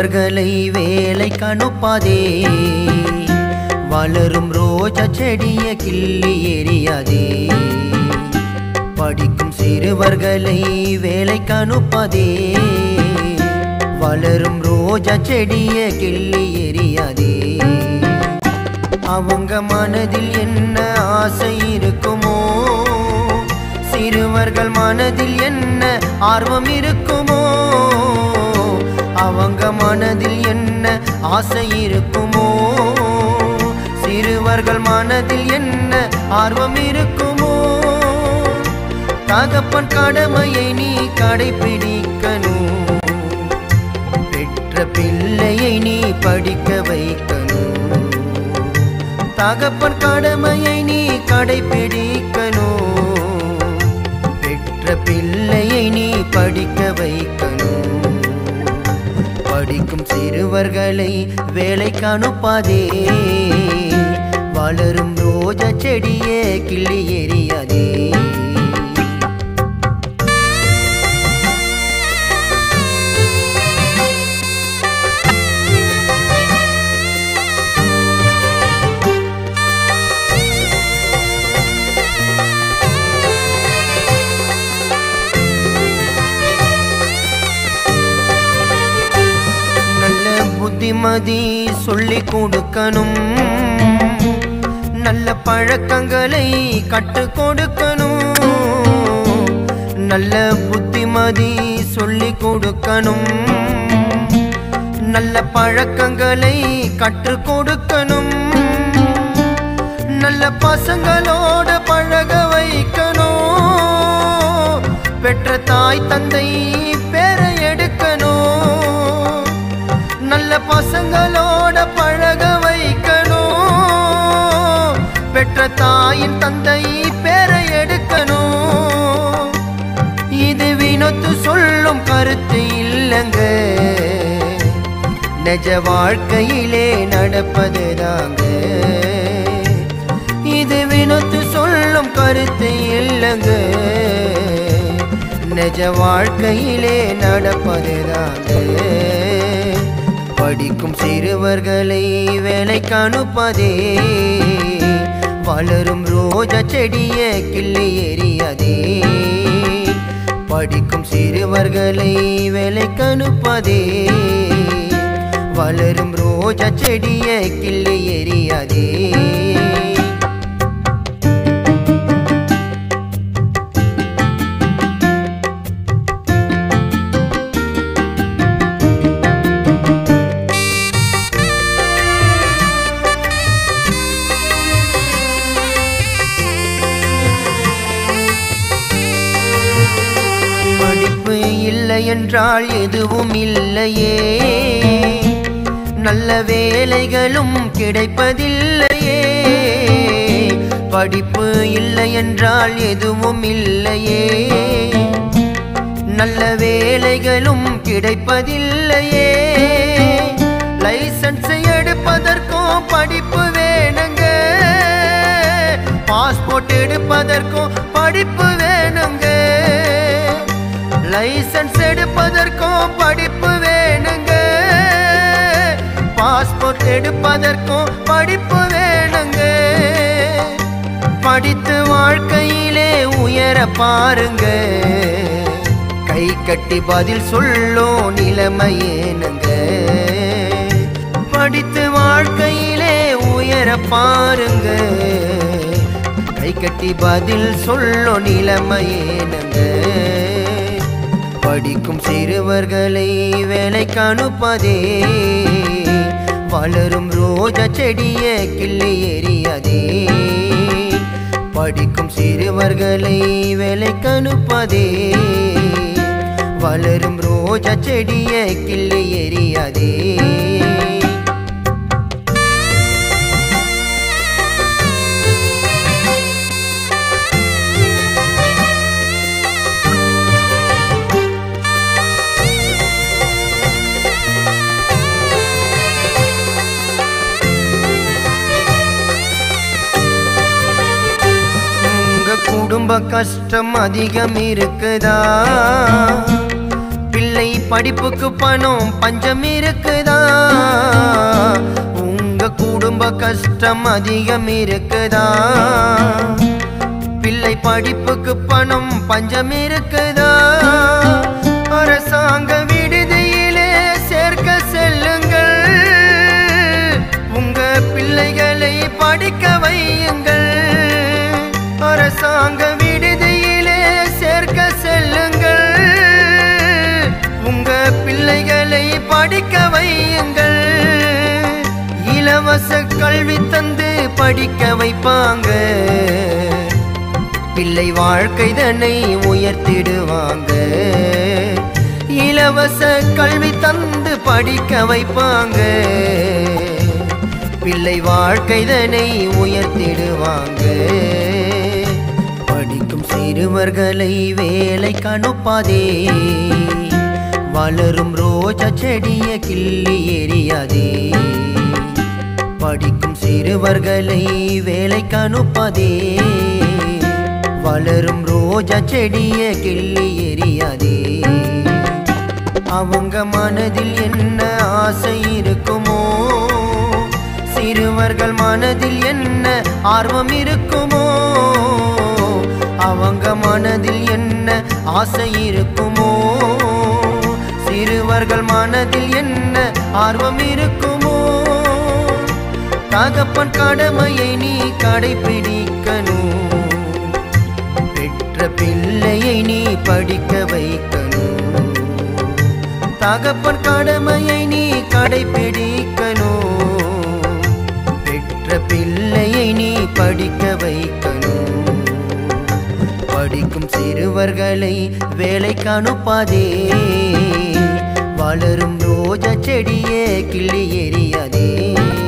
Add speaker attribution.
Speaker 1: சிறுவர்களை வேலை கணுப்பாதே வளரும் ரோஜா செடிய கிள்ளி எறியாதே படிக்கும் சிறுவர்களை வேலை கணுப்பாதே வளரும் ரோஜா செடிய கிள்ளி எறியாதே அவங்க மனதில் என்ன ஆசை இருக்குமோ சிறுவர்கள் மனதில் என்ன ஆர்வம் இருக்குமோ அவங்க மனதில் என்ன ஆசை இருக்குமோ சிறுவர்கள் மனதில் என்ன ஆர்வம் இருக்குமோ தகப்பன் கடமையை நீ கடைபிடிக்கணும் பெற்ற பிள்ளையை நீ படிக்க வைக்கணும் தகப்பன் கடமையை நீ கடைபிடிக்கணும் பெற்ற பிள்ளையை நீ படிக்க வைக்கணும் படிக்கும் சிறுவர்களை வேலைக்கு அனுப்பாதே வளரும் ரோஜா செடியே கிள்ளி எறியாதே நல்ல புத்திமதி சொல்லி கொடுக்கணும் நல்ல பழக்கங்களை கற்று கொடுக்கணும் நல்ல புத்திமதி சொல்லி கொடுக்கணும் நல்ல பழக்கங்களை கற்று கொடுக்கணும் நல்ல பசங்களோட பழக வைக்கணும் பெற்ற தாய் தந்தை பேரை எடுக்கணும் நல்ல பசங்களோட பழக வைக்கணும் பெற்ற தாயின் தந்தை பேரை எடுக்கணும் இது வினோத்து சொல்லும் கருத்து இல்லைங்க நிஜ வாழ்க்கையிலே நடப்பதுதாங்க இது வினோத்து சொல்லும் கருத்து இல்லைங்க நிஜ வாழ்க்கையிலே நடப்பதுதாங்க படிக்கும் சிறுவர்களை வேலைக்கு அனுப்பதே வளரும் ரோஜா செடிய கிள்ளி எறியாதே படிக்கும் சிறுவர்களை வேலைக்கு அனுப்பதே வளரும் ரோஜா செடிய கிள்ளி எறியாதே படிப்பு இல்லை என்றால் எதுவும் இல்லையே நல்ல வேலைகளும் கிடைப்பதில்லையே படிப்பு இல்லை என்றால் எதுவும் இல்லையே நல்ல வேலைகளும் கிடைப்பதில்லையே லைசன்ஸ் எடுப்பதற்கும் படிப்பு வேணுங்க பாஸ்போர்ட் எடுப்பதற்கும் படிப்பு வேணுங்க லைசன்ஸ் எடுப்பதற்கும் படிப்பு வேணுங்க பாஸ்போர்ட் எடுப்பதற்கும் படிப்பு வேணுங்க படித்து வாழ்க்கையிலே உயர பாருங்க கை கட்டி பதில் சொல்லும் நிலைமை ஏனுங்க படித்து வாழ்க்கையிலே உயர பாருங்க கை கட்டி பதில் சொல்லும் நிலைமை ஏனுங்க படிக்கும் சிறுவர்களை வேலைக்கு அனுப்பதே வளரும் ரோஜா செடிய கிள்ளி எறியாதே படிக்கும் சிறுவர்களை வேலைக்கு அனுப்பதே வளரும் ரோஜா செடிய கிள்ளி எறியாதே உங்க குடும்ப கஷ்டம் அதிகம் இருக்குதா பிள்ளை படிப்புக்கு பணம் பஞ்சம் இருக்குதா உங்க குடும்ப கஷ்டம் அதிகம் இருக்குதா பிள்ளை படிப்புக்கு பணம் பஞ்சம் இருக்குதா அரசாங்க விடுதியிலே சேர்க்க செல்லுங்கள் உங்க பிள்ளைகளை படிக்க வையுங்கள் அரசாங்க விடுதியிலே சேர்க்க செல்லுங்கள் உங்க பிள்ளைகளை படிக்க வையுங்கள் இலவச கல்வி தந்து படிக்க வைப்பாங்க பிள்ளை வாழ்க்கை தன்னை உயர்த்திடுவாங்க இலவச கல்வி தந்து படிக்க வைப்பாங்க பிள்ளை வாழ்க்கை தன்னை உயர்த்திடுவாங்க படிக்கும் சிறுவர்களை வேலை கணுப்பாதே வளரும் ரோஜா செடிய கிள்ளி எறியாதே படிக்கும் சிறுவர்களை வேலைக்கு அனுப்பதே வளரும் ரோஜா செடிய கிள்ளி எறியாதே அவங்க மனதில் என்ன ஆசை இருக்குமோ சிறுவர்கள் மனதில் என்ன ஆர்வம் இருக்குமோ அவங்க மனதில் என்ன ஆசை இருக்குமோ சிறுவர்கள் மனதில் என்ன ஆர்வம் இருக்குமோ தகப்பன் கடமையை நீ கடைபிடிக்கணும் பெற்ற பிள்ளையை நீ படிக்க வைக்கணும் தகப்பன் கடமையை நீ கடைபிடிக்கணும் பெற்ற பிள்ளையை நீ படிக்க வைக்கணும் படிக்கும் சிறுவர்களை வேலைக்கு அனுப்பாதே வளரும் ரோஜா செடியே கிள்ளி எறியாதே